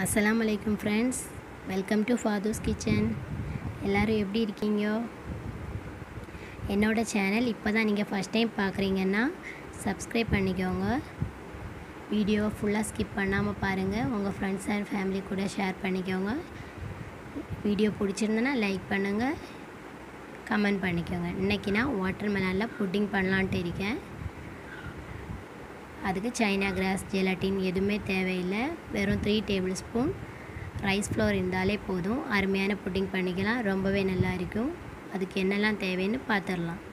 அஸ்ஸலாமு அலைக்கும் friends welcome to Fathu's kitchen எல்லோரும் எப்படி இருக்கீங்க என்னோட சேனல் இப்போ தான் நீங்கள் ஃபஸ்ட் டைம் பார்க்குறீங்கன்னா சப்ஸ்கிரைப் பண்ணிக்கோங்க வீடியோ ஃபுல்லாக ஸ்கிப் பண்ணாமல் பாருங்கள் உங்கள் ஃப்ரெண்ட்ஸ் அண்ட் ஃபேமிலி கூட ஷேர் பண்ணிக்கோங்க வீடியோ பிடிச்சிருந்தனா லைக் பண்ணுங்கள் கமெண்ட் பண்ணிக்கோங்க இன்றைக்கி நான் வாட்டர் மெலனில் புட்டிங் பண்ணலான்ட்டு இருக்கேன் அதுக்கு சைனா கிராஸ் ஜெலட்டின் எதுவுமே தேவையில்லை வெறும் three tablespoon rice flour இருந்தாலே போதும் அருமையான புட்டிங் பண்ணிக்கலாம் ரொம்பவே நல்லா இருக்கும் அதுக்கு என்னெல்லாம் தேவைன்னு பார்த்துடலாம்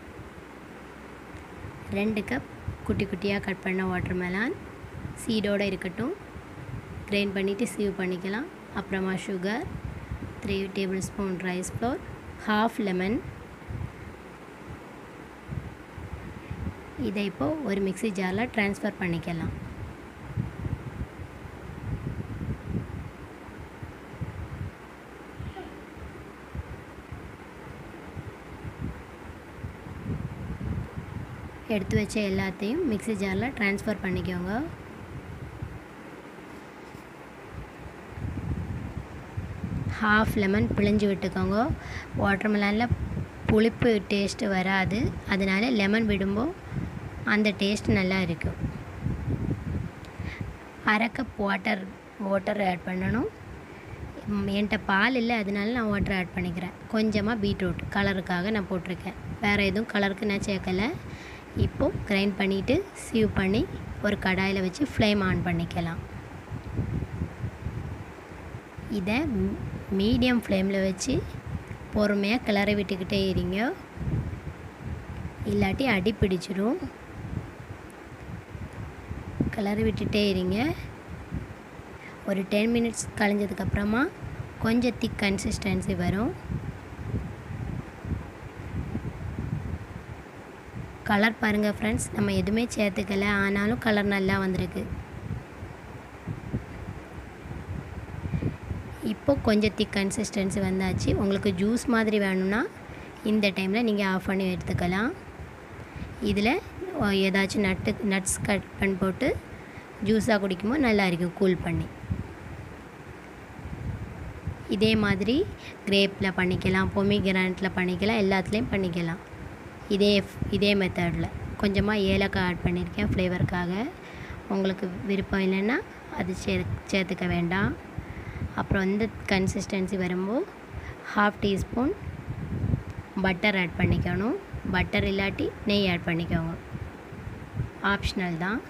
ரெண்டு கப் குட்டி குட்டியாக கட் பண்ண வாட்டர் மெலான் சீடோடு இருக்கட்டும் கிரைண்ட் பண்ணிவிட்டு சீவ் பண்ணிக்கலாம் அப்புறமா sugar three tablespoon rice flour half lemon இதை இப்போது ஒரு மிக்ஸி ஜாரில் ட்ரான்ஸ்ஃபர் பண்ணிக்கலாம் எடுத்து வச்ச எல்லாத்தையும் மிக்ஸி ஜாரில் ட்ரான்ஸ்ஃபர் பண்ணிக்கோங்க ஹாஃப் லெமன் பிழிஞ்சு விட்டுக்கோங்க வாட்டர்மெலனில் புளிப்பு டேஸ்ட்டு வராது அதனால் லெமன் விடும்போது அந்த டேஸ்ட் நல்லா இருக்கும் அரை கப் வாட்டர் வாட்டர் ஆட் பண்ணணும் என்கிட்ட பால் இல்லை அதனால நான் வாட்டர் ஆட் பண்ணிக்கிறேன் கொஞ்சமாக பீட்ரூட் கலருக்காக நான் போட்டிருக்கேன் வேறு எதுவும் கலருக்கு நான் சேர்க்கலை இப்போது கிரைண்ட் பண்ணிவிட்டு சீவ் பண்ணி ஒரு கடாயில் வச்சு ஃப்ளேம் ஆன் பண்ணிக்கலாம் இதை மீடியம் ஃப்ளேமில் வச்சு பொறுமையாக கிளறி விட்டுக்கிட்டே இருங்க இல்லாட்டி அடி பிடிச்சிரும் கிளறி விட்டுட்டே இருங்க ஒரு டென் மினிட்ஸ் கழிஞ்சதுக்கப்புறமா கொஞ்சம் திக் கன்சிஸ்டன்சி வரும் கலர் பாருங்கள் ஃப்ரெண்ட்ஸ் நம்ம எதுவுமே சேர்த்துக்கல ஆனாலும் கலர் நல்லா வந்திருக்கு இப்போ கொஞ்சம் திக் கன்சிஸ்டன்சி வந்தாச்சு உங்களுக்கு ஜூஸ் மாதிரி வேணும்னா இந்த டைமில் நீங்கள் ஆஃப் பண்ணி எடுத்துக்கலாம் இதில் ஏதாச்சும் நட்டு நட்ஸ் கட் பண்ணி போட்டு ஜூஸாக குடிக்கும்போது நல்லா இருக்கும் கூல் பண்ணி இதே மாதிரி கிரேப்பில் பண்ணிக்கலாம் பொமிகிரானட்டில் பண்ணிக்கலாம் எல்லாத்துலேயும் பண்ணிக்கலாம் இதே இதே மெத்தடில் கொஞ்சமாக ஏலக்காய் ஆட் பண்ணியிருக்கேன் ஃப்ளேவருக்காக உங்களுக்கு விருப்பம் இல்லைன்னா அது சே சேர்த்துக்க வேண்டாம் அப்புறம் இந்த கன்சிஸ்டன்சி வரும்போது ஹாஃப் டீஸ்பூன் பட்டர் ஆட் பண்ணிக்கணும் பட்டர் இல்லாட்டி நெய் ஆட் பண்ணிக்கோங்க ஆப்ஷனல் தான்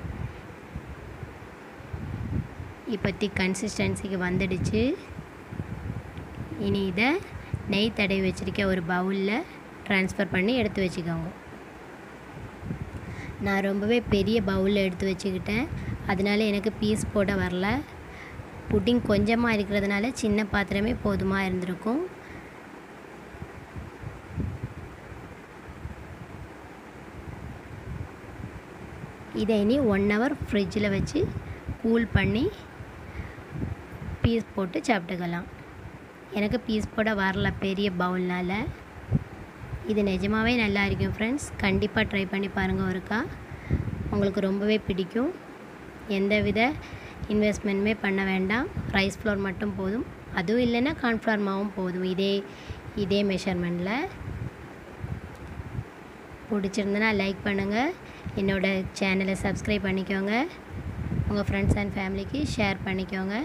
இப்போத்தி கன்சிஸ்டன்சிக்கு வந்துடுச்சு இனி இதை நெய் தடவி வச்சுருக்க ஒரு பவுலில் ட்ரான்ஸ்ஃபர் பண்ணி எடுத்து வச்சுக்கோங்க நான் ரொம்பவே பெரிய பவுலில் எடுத்து வச்சுக்கிட்டேன் அதனால எனக்கு பீஸ் போட வரல புட்டிங் கொஞ்சமாக இருக்கிறதுனால சின்ன பாத்திரமே போதுமாக இருந்திருக்கும் இதை இனி ஒன் ஹவர் ஃப்ரிட்ஜில் வச்சு கூல் பண்ணி பீஸ் போட்டு சாப்பிட்டுக்கலாம் எனக்கு பீஸ் போட வரல பெரிய பவுல்னால் இது நிஜமாகவே நல்லா இருக்கும் ஃப்ரெண்ட்ஸ் கண்டிப்பாக ட்ரை பண்ணி பாருங்கள் ஒருக்கா உங்களுக்கு ரொம்பவே பிடிக்கும் எந்த வித இன்வெஸ்ட்மெண்ட்டுமே பண்ண வேண்டாம் ரைஸ் ஃப்ளோர் மட்டும் போதும் அதுவும் இல்லைன்னா கார்ன்ஃப்ளவர் மாவும் போதும் இதே இதே மெஷர்மெண்ட்டில் பிடிச்சிருந்தனா லைக் பண்ணுங்கள் என்னோடய சேனலை சப்ஸ்கிரைப் பண்ணிக்கோங்க உங்கள் ஃப்ரெண்ட்ஸ் அண்ட் ஃபேமிலிக்கு ஷேர் பண்ணிக்கோங்க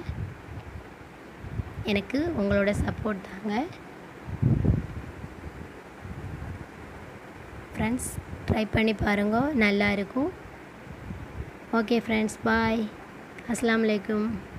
எனக்கு உங்களோட சப்போர்ட் தாங்க ஃப்ரெண்ட்ஸ் ட்ரை பண்ணி பாருங்க நல்லா இருக்கும் ஓகே ஃப்ரெண்ட்ஸ் பாய் அஸ்லாம் வலைக்கும்